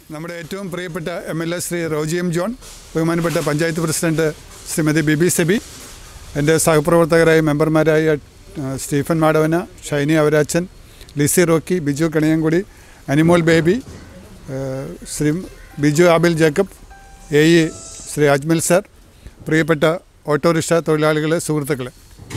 നമ്മുടെ ഏറ്റവും പ്രിയപ്പെട്ട M L A Shri Roji M John ബഹുമാനപ്പെട്ട പഞ്ചായത്ത് പ്രസിഡന്റ് ശ്രീമതി ബിബി സെബി എൻ്റെ സഹപ്രവർത്തകരായ മെമ്പർമാരായ ആ, സ്റ്റീഫൻ മാടവന ഷൈനി അവരാച്ചൻ ലിസി റോക്കി ബിജു കണിയൻകുടി അനിമോൾ ബേബി ആ, Shri Biju Abel Jacob A E Shri Ajmal sir പ്രിയപ്പെട്ട ഓട്ടോറിക്ഷ തൊഴിലാളികളെ സുഹൃത്തുക്കളെ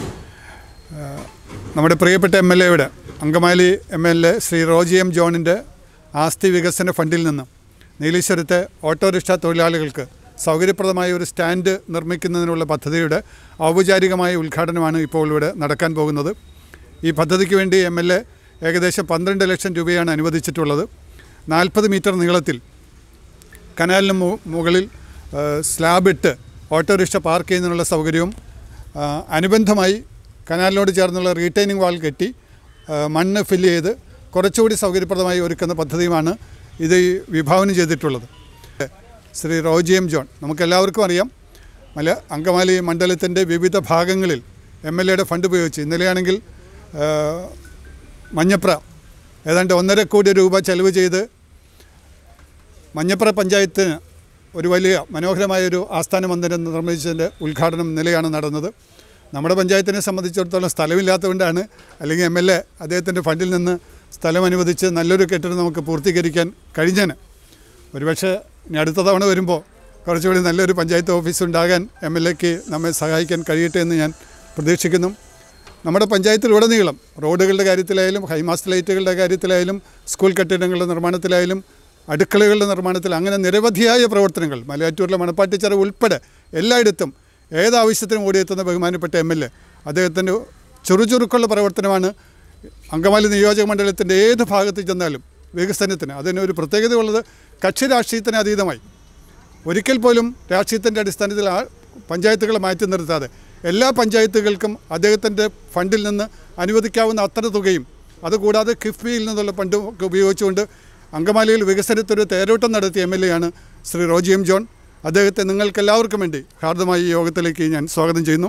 നമ്മുടെ പ്രിയപ്പെട്ട എം എൽ എയുടെ Angamaly M L A Shri Roji M ജോണിൻ്റെ ആസ്തി വികസന ഫണ്ടിൽ നിന്നും നീലീശ്വരത്തെ ഓട്ടോറിക്ഷ തൊഴിലാളികൾക്ക് സൗകര്യപ്രദമായ ഒരു സ്റ്റാൻഡ് നിർമ്മിക്കുന്നതിനുള്ള പദ്ധതിയുടെ ഔപചാരികമായ ഉദ്ഘാടനമാണ് ഇപ്പോൾ ഇവിടെ നടക്കാൻ പോകുന്നത് ഈ പദ്ധതിക്ക് വേണ്ടി എം എൽ എ ഏകദേശം പന്ത്രണ്ട് ലക്ഷം രൂപയാണ് അനുവദിച്ചിട്ടുള്ളത് നാൽപ്പത് മീറ്റർ നീളത്തിൽ കനാലിന് മു മുകളിൽ ആ, സ്ലാബ് ഇട്ട് ഓട്ടോറിക്ഷ പാർക്ക് ചെയ്യുന്നതിനുള്ള സൗകര്യവും ആ, അനുബന്ധമായി കനാലിനോട് ചേർന്നുള്ള റീറ്റൈനിങ് വാൾ കെട്ടി ആ, മണ്ണ് ഫില്ല് ചെയ്ത് കുറച്ചുകൂടി സൗകര്യപ്രദമായി ഒരുക്കുന്ന പദ്ധതിയുമാണ് ഇത് ഈ വിഭാവനം ചെയ്തിട്ടുള്ളത് ശ്രീ റോജി എം ജോൺ നമുക്കെല്ലാവർക്കും അറിയാം മല അങ്കമാലി മണ്ഡലത്തിൻ്റെ വിവിധ ഭാഗങ്ങളിൽ എം എൽ എയുടെ ഫണ്ട് ഉപയോഗിച്ച് ഇന്നലെയാണെങ്കിൽ ആ, മഞ്ഞപ്ര ഏതാണ്ട് ഒന്നര കോടി രൂപ ചെലവ് ചെയ്ത് മഞ്ഞപ്ര പഞ്ചായത്തിന് ഒരു വലിയ മനോഹരമായൊരു ആസ്ഥാന മന്ദിരം നിർമ്മിച്ചതിൻ്റെ ഉദ്ഘാടനം ഇന്നലെയാണ് നടന്നത് നമ്മുടെ പഞ്ചായത്തിനെ സംബന്ധിച്ചിടത്തോളം സ്ഥലമില്ലാത്തതുകൊണ്ടാണ് അല്ലെങ്കിൽ എം എൽ എ അദ്ദേഹത്തിൻ്റെ ഫണ്ടിൽ നിന്ന് സ്ഥലം അനുവദിച്ച് നല്ലൊരു കെട്ടിടം നമുക്ക് പൂർത്തീകരിക്കാൻ കഴിഞ്ഞേന് ഒരുപക്ഷെ ഇനി അടുത്ത തവണ വരുമ്പോൾ കുറച്ചുകൂടി നല്ലൊരു പഞ്ചായത്ത് ഓഫീസ് ഉണ്ടാകാൻ എം എൽ എക്ക് നമ്മെ സഹായിക്കാൻ കഴിയട്ടെ എന്ന് ഞാൻ പ്രതീക്ഷിക്കുന്നു നമ്മുടെ പഞ്ചായത്തിലുടനീളം റോഡുകളുടെ കാര്യത്തിലായാലും ഹൈമാസ്റ്റ് ലൈറ്റുകളുടെ കാര്യത്തിലായാലും സ്കൂൾ കെട്ടിടങ്ങളുടെ നിർമ്മാണത്തിലായാലും അടുക്കളകളുടെ നിർമ്മാണത്തിൽ അങ്ങനെ നിരവധിയായ പ്രവർത്തനങ്ങൾ മലയാറ്റൂരിലെ മണപ്പാട്ടിച്ചിറ ഉൾപ്പെടെ എല്ലായിടത്തും ഏതാവശ്യത്തിനും ഓടിയെത്തുന്ന ബഹുമാനപ്പെട്ട എം എൽ എ അദ്ദേഹത്തിൻ്റെ ചുറുചുറുക്കുള്ള പ്രവർത്തനമാണ് അങ്കമാലി നിയോജക മണ്ഡലത്തിൻ്റെ ഏത് ഭാഗത്ത് ചെന്നാലും വികസനത്തിന് അതിന് ഒരു പ്രത്യേകതയുള്ളത് കക്ഷി രാഷ്ട്രീയത്തിന് അതീതമായി ഒരിക്കൽ പോലും രാഷ്ട്രീയത്തിൻ്റെ അടിസ്ഥാനത്തിൽ ആ പഞ്ചായത്തുകളെ മാറ്റി നിർത്താതെ എല്ലാ പഞ്ചായത്തുകൾക്കും അദ്ദേഹത്തിൻ്റെ ഫണ്ടിൽ നിന്ന് അനുവദിക്കാവുന്ന അത്ര തുകയും അതുകൂടാതെ കിഫ്ബിയിൽ നിന്നുള്ള ഫണ്ടും ഒക്കെ ഉപയോഗിച്ചുകൊണ്ട് അങ്കമാലിയിൽ വികസനത്തൊരു തേരോട്ടം നടത്തിയ എം എൽ എ ആണ് ശ്രീ റോജി എം ജോൺ അദ്ദേഹത്തെ നിങ്ങൾക്കെല്ലാവർക്കും വേണ്ടി ഹാർദമായി ഈ യോഗത്തിലേക്ക് ഞാൻ സ്വാഗതം ചെയ്യുന്നു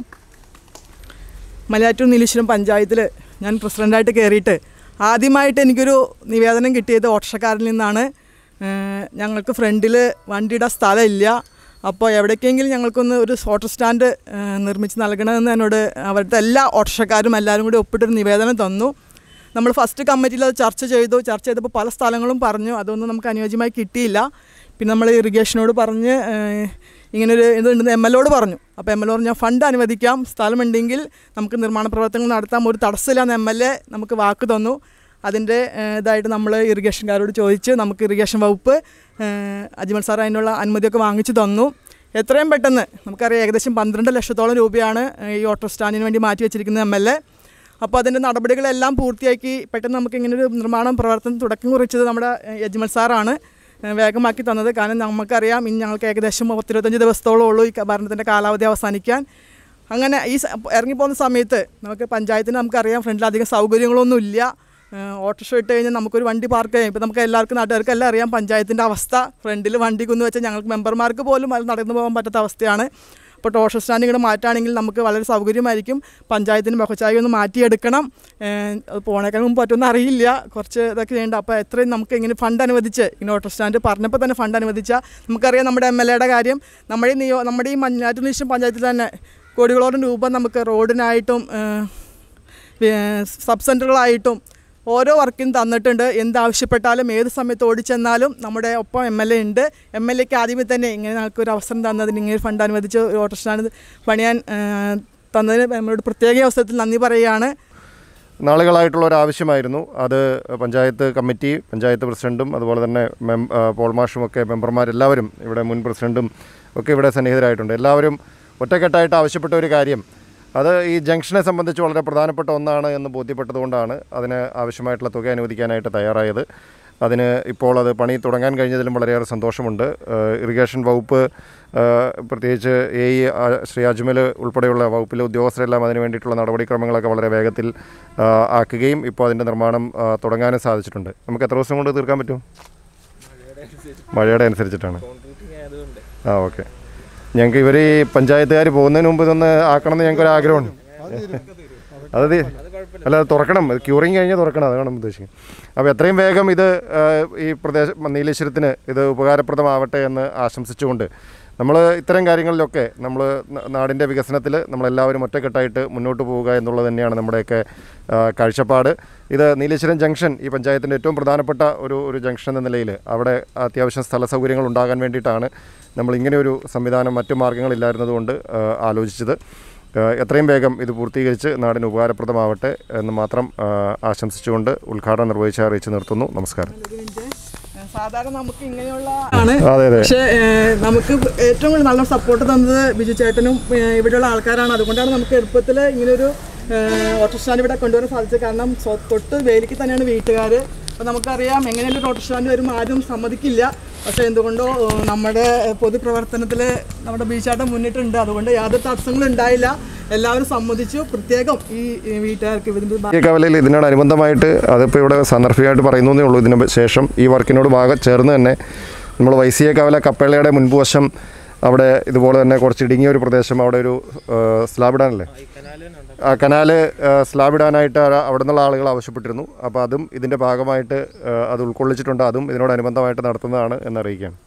മലയാറ്റൂർ നീലീശ്വരം പഞ്ചായത്തിൽ ഞാൻ പ്രസിഡൻ്റായിട്ട് കയറിയിട്ട് ആദ്യമായിട്ട് എനിക്കൊരു നിവേദനം കിട്ടിയത് ഓട്ടോറിക്ഷക്കാരിൽ നിന്നാണ് ഏഹ് ഞങ്ങൾക്ക് ഫ്രണ്ടിൽ വണ്ടിയുടെ സ്ഥലമില്ല അപ്പോൾ എവിടേക്കെങ്കിലും ഞങ്ങൾക്കൊന്ന് ഒരു ഓട്ടോ സ്റ്റാൻഡ് ഏഹ് നിർമ്മിച്ച് നൽകണമെന്ന് എന്നോട് അവരുടെ എല്ലാ ഓട്ടോറിക്ഷക്കാരും എല്ലാവരും കൂടി ഒപ്പിട്ടൊരു നിവേദനം തന്നു നമ്മൾ ഫസ്റ്റ് കമ്മിറ്റിയിൽ അത് ചർച്ച ചെയ്തു ചർച്ച ചെയ്തപ്പോൾ പല സ്ഥലങ്ങളും പറഞ്ഞു അതൊന്നും നമുക്ക് അനുയോജ്യമായി കിട്ടിയില്ല പിന്നെ നമ്മൾ ഇറിഗേഷനോട് പറഞ്ഞ് ഏഹ്, ഇങ്ങനൊരു ഇതുണ്ടെന്ന് എം എൽ ഓട് പറഞ്ഞു അപ്പോൾ എം എൽ പറഞ്ഞു ഞാൻ ഫണ്ട് അനുവദിക്കാം സ്ഥലമുണ്ടെങ്കിൽ നമുക്ക് നിർമ്മാണ പ്രവർത്തനങ്ങൾ നടത്താൻ ഒരു തടസ്സമില്ലാന്ന് എം എൽ എ നമുക്ക് വാക്ക് തന്നു അതിൻ്റെ ഏഹ്, ഇതായിട്ട് നമ്മൾ ഇറിഗേഷൻകാരോട് ചോദിച്ച് നമുക്ക് ഇറിഗേഷൻ വകുപ്പ് ഏഹ്, അജ്മൽ സാർ അതിനുള്ള അനുമതിയൊക്കെ വാങ്ങിച്ചു തന്നു എത്രയും പെട്ടെന്ന് നമുക്കറിയാം ഏകദേശം പന്ത്രണ്ട് ലക്ഷത്തോളം രൂപയാണ് ഏഹ്, ഈ ഓട്ടോ സ്റ്റാൻഡിന് വേണ്ടി മാറ്റി വെച്ചിരിക്കുന്നത് എം എൽ എ അപ്പോൾ അതിൻ്റെ നടപടികളെല്ലാം പൂർത്തിയാക്കി പെട്ടെന്ന് നമുക്ക് ഇങ്ങനെ ഒരു നിർമ്മാണം പ്രവർത്തനം തുടക്കം കുറിച്ചത് നമ്മുടെ ഏഹ്, യജ്മൽ സാറാണ് ഏഹ്, വേഗമാക്കി തന്നത് കാരണം നമുക്കറിയാം ഇനി ഞങ്ങൾക്ക് ഏകദേശം പത്തിരുപത്തഞ്ച് ദിവസത്തോളം ഉള്ളൂ ഈ ക- ഭരണത്തിൻ്റെ കാലാവധി അവസാനിക്കാൻ അങ്ങനെ ഈ സ- ഇറങ്ങിപ്പോകുന്ന സമയത്ത് നമുക്ക് പഞ്ചായത്തിന് നമുക്കറിയാം ഫ്രണ്ടിൽ അധികം സൗകര്യങ്ങളൊന്നും ഇല്ല ഏഹ്, ഓട്ടോറിക്ഷ ഇട്ട് കഴിഞ്ഞാൽ നമുക്കൊരു വണ്ടി പാർക്ക് ചെയ്യാം ഇപ്പോൾ നമുക്ക് എല്ലാവർക്കും നാട്ടുകാർക്ക് എല്ലാം അറിയാം പഞ്ചായത്തിൻ്റെ അവസ്ഥ ഫ്രണ്ടിൽ വണ്ടി കുന്നു വെച്ചാൽ ഞങ്ങൾക്ക് മെമ്പർമാർക്ക് പോലും അത് നടന്നു പോകാൻ പറ്റാത്ത അവസ്ഥയാണ് ഇപ്പോൾ ഓട്ടോ സ്റ്റാൻഡ് ഇങ്ങോട്ട് മാറ്റുകയാണെങ്കിൽ നമുക്ക് വളരെ സൗകര്യമായിരിക്കും പഞ്ചായത്തിന് മുഖച്ചായ ഒന്ന് മാറ്റിയെടുക്കണം ഏഹ് അത് പോണേക്കാൾ മുമ്പ് പറ്റുമെന്ന് അറിയില്ല കുറച്ച് ഇതൊക്കെ ചെയ്യേണ്ട അപ്പോൾ എത്രയും നമുക്ക് ഇങ്ങനെ ഫണ്ട് അനുവദിച്ച് ഇങ്ങനെ ഓട്ടോ സ്റ്റാൻഡ് പറഞ്ഞപ്പോൾ തന്നെ ഫണ്ട് അനുവദിച്ചാൽ നമുക്കറിയാം നമ്മുടെ എം എൽ എയുടെ കാര്യം നമ്മുടെ ഈ നിയോ നമ്മുടെ ഈ മഞ്ഞാറ്റൂർ നിശ്ചയം പഞ്ചായത്തിൽ തന്നെ കോടികളോളം രൂപ നമുക്ക് റോഡിനായിട്ടും ഏഹ് വേ- സബ് സെൻറ്ററുകളായിട്ടും ഓരോ വർക്കിനും തന്നിട്ടുണ്ട് എന്താവശ്യപ്പെട്ടാലും ഏത് സമയത്ത് ഓടിച്ചെന്നാലും നമ്മുടെ ഒപ്പം എം എൽ എ ഉണ്ട് എം എൽ എക്ക് ആദ്യമേ തന്നെ ഇങ്ങനെ ഞങ്ങൾക്ക് ഒരു അവസരം തന്നതിന് ഇങ്ങനെ ഫണ്ട് അനുവദിച്ച് ഒരു ഓട്ടോ സ്റ്റാൻഡ് പണിയാൻ ആ, തന്നതിന് നമ്മളോട് പ്രത്യേക അവസരത്തിൽ നന്ദി പറയുകയാണ് നാളുകളായിട്ടുള്ള ഒരു ആവശ്യമായിരുന്നു അത് പഞ്ചായത്ത് കമ്മിറ്റി പഞ്ചായത്ത് പ്രസിഡന്റും അതുപോലെ തന്നെ മെം ആ, പോൾ മാഷും ഒക്കെ മെമ്പർമാരെല്ലാവരും ഇവിടെ മുൻ പ്രസിഡന്റും ഒക്കെ ഇവിടെ സന്നിഹിതരായിട്ടുണ്ട് എല്ലാവരും ഒറ്റക്കെട്ടായിട്ട് ആവശ്യപ്പെട്ട ഒരു കാര്യം അത് ഈ ജംഗ്ഷനെ സംബന്ധിച്ച് വളരെ പ്രധാനപ്പെട്ട ഒന്നാണ് എന്ന് ബോധ്യപ്പെട്ടതുകൊണ്ടാണ് അതിന് ആവശ്യമായിട്ടുള്ള തുക അനുവദിക്കാനായിട്ട് തയ്യാറായത് അതിന് ഇപ്പോൾ അത് പണി തുടങ്ങാൻ കഴിഞ്ഞതിലും വളരെയേറെ സന്തോഷമുണ്ട് ഏഹ് ഇറിഗേഷൻ വകുപ്പ് ഏഹ് പ്രത്യേകിച്ച് എ ഇ ശ്രീ അജ്മൽ ഉൾപ്പെടെയുള്ള വകുപ്പിലെ ഉദ്യോഗസ്ഥരെല്ലാം അതിന് വേണ്ടിയിട്ടുള്ള നടപടിക്രമങ്ങളൊക്കെ വളരെ വേഗത്തിൽ ആഹ് ആക്കുകയും ഇപ്പോൾ അതിൻ്റെ നിർമ്മാണം ആഹ് തുടങ്ങാനും സാധിച്ചിട്ടുണ്ട് നമുക്ക് എത്ര ദിവസം കൊണ്ട് തീർക്കാൻ പറ്റും മഴയുടെ അനുസരിച്ചിട്ടാണ് ആ ഓക്കെ ഞങ്ങൾക്ക് ഇവർ ഈ പഞ്ചായത്തുകാർ പോകുന്നതിന് മുമ്പ് ഇതൊന്ന് ആക്കണം എന്ന് ഞങ്ങൾക്ക് ഒരു ആഗ്രഹമുണ്ട് അത് തീ- അല്ല അത് തുറക്കണം ക്യൂറിങ് കഴിഞ്ഞാൽ തുറക്കണം അതാണ് ഉദ്ദേശിക്കുന്നത് അപ്പോൾ എത്രയും വേഗം ഇത് ആ, ഈ പ്രദേശം നീലേശ്വരത്തിന് ഇത് ഉപകാരപ്രദമാവട്ടെ എന്ന് ആശംസിച്ചുകൊണ്ട് നമ്മൾ ഇത്തരം കാര്യങ്ങളിലൊക്കെ നമ്മൾ നാടിൻ്റെ വികസനത്തിൽ നമ്മളെല്ലാവരും ഒറ്റക്കെട്ടായിട്ട് മുന്നോട്ട് പോവുക എന്നുള്ളത് തന്നെയാണ് നമ്മുടെയൊക്കെ ആ, കാഴ്ചപ്പാട് ഇത് നീലേശ്വരം ജംഗ്ഷൻ ഈ പഞ്ചായത്തിൻ്റെ ഏറ്റവും പ്രധാനപ്പെട്ട ഒരു ഒരു ജംഗ്ഷൻ എന്ന നിലയിൽ അവിടെ അത്യാവശ്യം സ്ഥല സൗകര്യങ്ങൾ ഉണ്ടാകാൻ വേണ്ടിയിട്ടാണ് നമ്മൾ ഇങ്ങനെ ഒരു സംവിധാനം മറ്റു മാർഗ്ഗങ്ങളില്ലായിരുന്നതുകൊണ്ട് ആ, ആലോചിച്ചത് ആ, എത്രയും വേഗം ഇത് പൂർത്തീകരിച്ച് നാടിന് ഉപകാരപ്രദമാവട്ടെ എന്ന് മാത്രം ആ, ആശംസിച്ചുകൊണ്ട് ഉദ്ഘാടനം നിർവഹിച്ച് അറിയിച്ച് നിർത്തുന്നു നമസ്കാരം സാധാരണ നമുക്ക് ഇങ്ങനെയുള്ള ആണ് അതെ അതെ പക്ഷേ ഏഹ്, നമുക്ക് ഏറ്റവും കൂടുതൽ നല്ല സപ്പോർട്ട് തന്നത് ബിജു ചേട്ടനും ഏഹ്, ഇവിടെയുള്ള ആൾക്കാരാണ് അതുകൊണ്ടാണ് നമുക്ക് എളുപ്പത്തിൽ ഇങ്ങനൊരു ഓട്ടോ സ്റ്റാൻഡ് ഇവിടെ കൊണ്ടുവരാൻ സാധിച്ചത് കാരണം സ്വ- തൊട്ട് വേലിക്ക് തന്നെയാണ് വീട്ടുകാർ അപ്പോൾ നമുക്കറിയാം എങ്ങനെയുള്ള ഒരു ഓട്ടോ സ്റ്റാൻഡ് വരുമ്പോൾ ആരും സമ്മതിക്കില്ല പക്ഷേ എന്തുകൊണ്ടോ ഏഹ്, നമ്മുടെ പൊതുപ്രവർത്തനത്തിൽ നമ്മുടെ ബീച്ചാട്ടം മുന്നിട്ടുണ്ട് അതുകൊണ്ട് യാതൊരു തടസ്സങ്ങളും ഉണ്ടായില്ല എല്ലാവരും സമ്മതിച്ചു പ്രത്യേകം ഈ ഈ വീട്ടുകാർക്ക് ഇതിൻ്റെ ഈ കവലയിൽ ഇതിനോടനുബന്ധമായിട്ട് അതിപ്പോൾ ഇവിടെ സാന്ദർഭികമായിട്ട് പറയുന്നതേ ഉള്ളൂ ഇതിന് ശേഷം ഈ വർക്കിനോട് ഭാഗം ചേർന്ന് തന്നെ നമ്മൾ വൈസിയ കവല കപ്പേളയുടെ മുൻപുവശം അവിടെ ഇതുപോലെ തന്നെ കുറച്ച് ഇടുങ്ങിയ ഒരു പ്രദേശം അവിടെ ഒരു ആ, സ്ലാബ് ഇടാനല്ലേ ആ കനാല് ആ, സ്ലാബ് ഇടാനായിട്ട് ആ- അവിടെ നിന്നുള്ള ആളുകൾ ആവശ്യപ്പെട്ടിരുന്നു അപ്പോൾ അതും ഇതിൻ്റെ ഭാഗമായിട്ട് ആ, അത് ഉൾക്കൊള്ളിച്ചിട്ടുണ്ട് അതും ഇതിനോടനുബന്ധമായിട്ട് നടത്തുന്നതാണ് എന്നറിയിക്കുകയാണ്